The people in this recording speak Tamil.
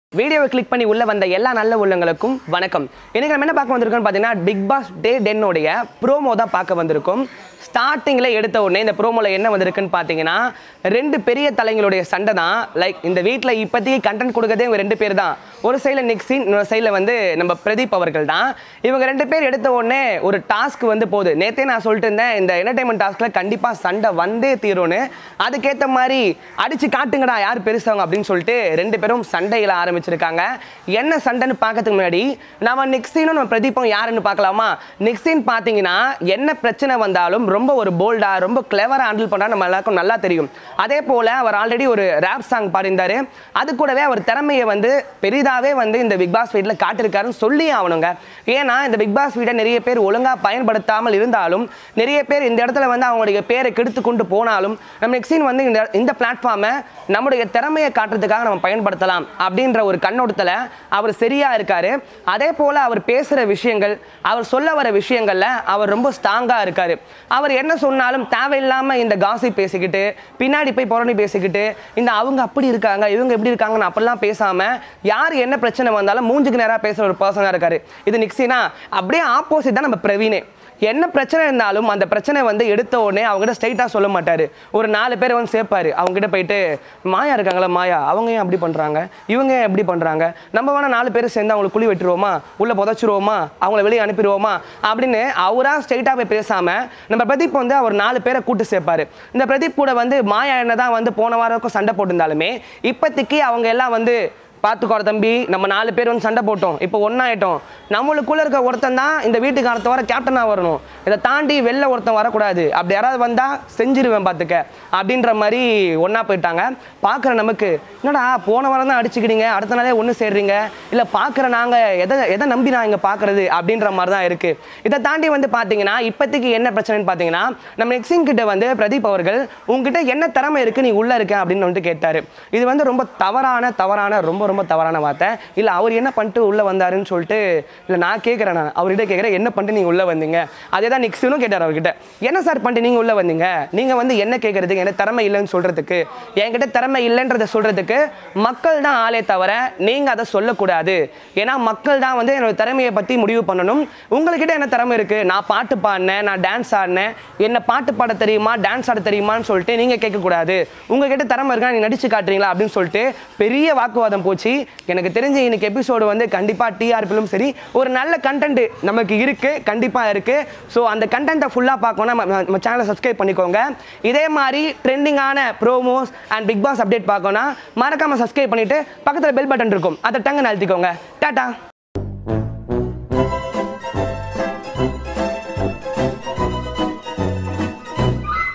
வீடியோவை கிளிக் பண்ணி உள்ள வந்த எல்லா நல்ல உள்ளங்களுக்கும் வணக்கம் இன்னைக்கு நம்ம என்ன பார்க்க வந்திருக்கோம்னு பார்த்தீங்கன்னா பிக் பாஸ் டே டென்னோடைய ப்ரோமோ தான் பார்க்க வந்திருக்கோம் ஸ்டார்டிங்கில் எடுத்த உடனே இந்த ப்ரோமோவில் என்ன வந்திருக்குன்னு பார்த்தீங்கன்னா ரெண்டு பெரிய தலைங்களுடைய சண்டை தான் லைக் இந்த வீட்டில் இப்போதைக்கு கண்டென்ட் கொடுக்கறதே இவங்க ரெண்டு பேர் தான் ஒரு சைடில் நிக்ஸின் இன்னொரு சைடில் வந்து நம்ம பிரதீப் அவர்கள் தான் இவங்க ரெண்டு பேர் எடுத்த உடனே ஒரு டாஸ்க் வந்து போகுது நேற்றே நான் சொல்லிட்டு இருந்தேன் இந்த என்டர்டைன்மெண்ட் டாஸ்கில் கண்டிப்பாக சண்டை வந்தே தீரும்னு அதுக்கேற்ற மாதிரி அடிச்சு காட்டுங்கடா யார் பெருசவங்க அப்படின்னு சொல்லிட்டு ரெண்டு பேரும் சண்டையில் ஆரம்பிச்சிருக்காங்க என்ன சண்டைன்னு பார்க்கறதுக்கு முன்னாடி நம்ம நிக்ஸினும் நம்ம பிரதீப்பும் யாருன்னு பார்க்கலாமா நிக்ஸின் பார்த்தீங்கன்னா என்ன பிரச்சனை வந்தாலும் ரொம்ப ஒரு போல்டா ரொம்ப கிளவராக ஹேண்டில் பண்ணா நம்ம எல்லாருக்கும் நல்லா தெரியும் அதே போல் அவர் ஆல்ரெடி ஒரு ரேப் சாங் பாடியிருந்தாரு அது கூடவே அவர் திறமையை வந்து பெரிதாவே வந்து இந்த பிக் பாஸ் வீட்டில் காட்டியிருக்காருன்னு சொல்லி ஆகணுங்க ஏன்னா இந்த பிக் பாஸ் வீட்டை நிறைய பேர் ஒழுங்காக பயன்படுத்தாமல் இருந்தாலும் நிறைய பேர் இந்த இடத்துல வந்து அவங்களுடைய பேரை கெடுத்து கொண்டு போனாலும் நம்ம நெக்ஸின் வந்து இந்த இந்த பிளாட்ஃபார்மை நம்முடைய திறமையை காட்டுறதுக்காக நம்ம பயன்படுத்தலாம் அப்படின்ற ஒரு கண்ணோட்டத்தில் அவர் சரியா இருக்காரு அதே போல் அவர் பேசுகிற விஷயங்கள் அவர் சொல்ல வர விஷயங்களில் அவர் ரொம்ப ஸ்ட்ராங்காக இருக்காரு அவர் என்ன சொன்னாலும் தேவையில்லாமல் இந்த காசி பேசிக்கிட்டு பின்னாடி போய் புறணி பேசிக்கிட்டு இந்த அவங்க அப்படி இருக்காங்க இவங்க எப்படி இருக்காங்கன்னு அப்படிலாம் பேசாமல் யார் என்ன பிரச்சனை வந்தாலும் மூஞ்சுக்கு நேராக பேசுகிற ஒரு பர்சனாக இருக்காரு இது நிக்ஸினா அப்படியே ஆப்போசிட் தான் நம்ம பிரவீனே என்ன பிரச்சனை இருந்தாலும் அந்த பிரச்சனை வந்து எடுத்த உடனே அவங்ககிட்ட ஸ்ட்ரைட்டாக சொல்ல மாட்டார் ஒரு நாலு பேரை வந்து சேர்ப்பாரு அவங்ககிட்ட போயிட்டு மாயா இருக்காங்களா மாயா அவங்க ஏன் அப்படி பண்ணுறாங்க இவங்க ஏன் எப்படி பண்ணுறாங்க நம்ம வேணால் நாலு பேர் சேர்ந்து அவங்களை குழி வெட்டுருவோமா உள்ளே புதைச்சிருவோமா அவங்கள வெளியே அனுப்பிடுவோமா அப்படின்னு அவராக ஸ்ட்ரைட்டாக போய் பேசாமல் நம்ம பிரதீப் வந்து அவர் நாலு பேரை கூட்டு சேர்ப்பாரு இந்த பிரதீப் கூட வந்து மாயா என்ன தான் வந்து போன வாரம் சண்டை போட்டிருந்தாலுமே இப்போதைக்கு அவங்க எல்லாம் வந்து பார்த்துக்கோற தம்பி நம்ம நாலு பேர் வந்து சண்டை போட்டோம் இப்போ ஒன்றாயிட்டோம் நம்மளுக்குள்ள இருக்க ஒருத்தன் தான் இந்த வீட்டுக்காரத்தை வர கேப்டனாக வரணும் இதை தாண்டி வெளில ஒருத்தன் வரக்கூடாது அப்படி யாராவது வந்தால் செஞ்சிருவேன் பார்த்துக்க அப்படின்ற மாதிரி ஒன்றா போயிட்டாங்க பார்க்குற நமக்கு என்னடா போன வாரம் தான் அடிச்சுக்கிட்டீங்க அடுத்த நாளே ஒன்று சேர்றீங்க இல்லை பார்க்குற நாங்கள் எதை எதை நம்பி நான் இங்கே பார்க்குறது அப்படின்ற மாதிரி தான் இருக்குது இதை தாண்டி வந்து பார்த்தீங்கன்னா இப்போதைக்கு என்ன பிரச்சனைன்னு பார்த்தீங்கன்னா நம்ம நெக்ஸின் கிட்ட வந்து பிரதீப் அவர்கள் உங்ககிட்ட என்ன திறமை இருக்குது நீ உள்ளே இருக்க அப்படின்னு வந்துட்டு கேட்டார் இது வந்து ரொம்ப தவறான தவறான ரொம்ப ரொம்ப தவறான வார்த்தை இல்லை அவர் என்ன பண்ணிட்டு உள்ளே வந்தாருன்னு சொல்லிட்டு இல்லை நான் கேட்குறேன் நான் அவர்கிட்ட கேட்குறேன் என்ன பண்ணிட்டு நீங்கள் உள்ளே வந்தீங்க அதே தான் நிக்ஸனும் கேட்டார் அவர்கிட்ட என்ன சார் பண்ணிட்டு நீங்கள் உள்ளே வந்தீங்க நீங்கள் வந்து என்ன கேட்குறதுக்கு என்ன திறமை இல்லைன்னு சொல்கிறதுக்கு என்கிட்ட திறமை இல்லைன்றதை சொல்கிறதுக்கு மக்கள் தான் ஆளே தவிர நீங்கள் அதை சொல்லக்கூடாது ஏன்னா மக்கள் தான் வந்து என்னோட திறமையை பற்றி முடிவு பண்ணணும் உங்கள்கிட்ட என்ன திறமை இருக்குது நான் பாட்டு பாடினேன் நான் டான்ஸ் ஆடினேன் என்ன பாட்டு பாட தெரியுமா டான்ஸ் ஆட தெரியுமான்னு சொல்லிட்டு நீங்கள் கேட்கக்கூடாது உங்ககிட்ட திறமை இருக்கா நீ நடிச்சு காட்டுறீங்களா அப்படின்னு சொல்லிட்டு பெரிய வாக்குவாதம் போச்சு எனக்கு தெரிஞ்ச இன்னைக்கு எபிசோடு வந்து கண்டிப்பாக டிஆர்பிலும் சரி ஒரு நல்ல கண்டென்ட் நமக்கு இருக்குது கண்டிப்பாக இருக்குது ஸோ அந்த கண்டென்ட்டை ஃபுல்லாக பார்க்கணும்னா நம்ம- நம்ம சேனலை சப்ஸ்கிரைப் பண்ணிக்கோங்க இதே மாதிரி ட்ரெண்டிங்கான promos and Bigg Boss update பார்க்கணும்னா மறக்காமல் சப்ஸ்கிரைப் பண்ணிவிட்டு பக்கத்தில் பெல் பட்டன் இருக்கும் அதை டங்குன்னு அழுத்திக்கோங்க டாட்டா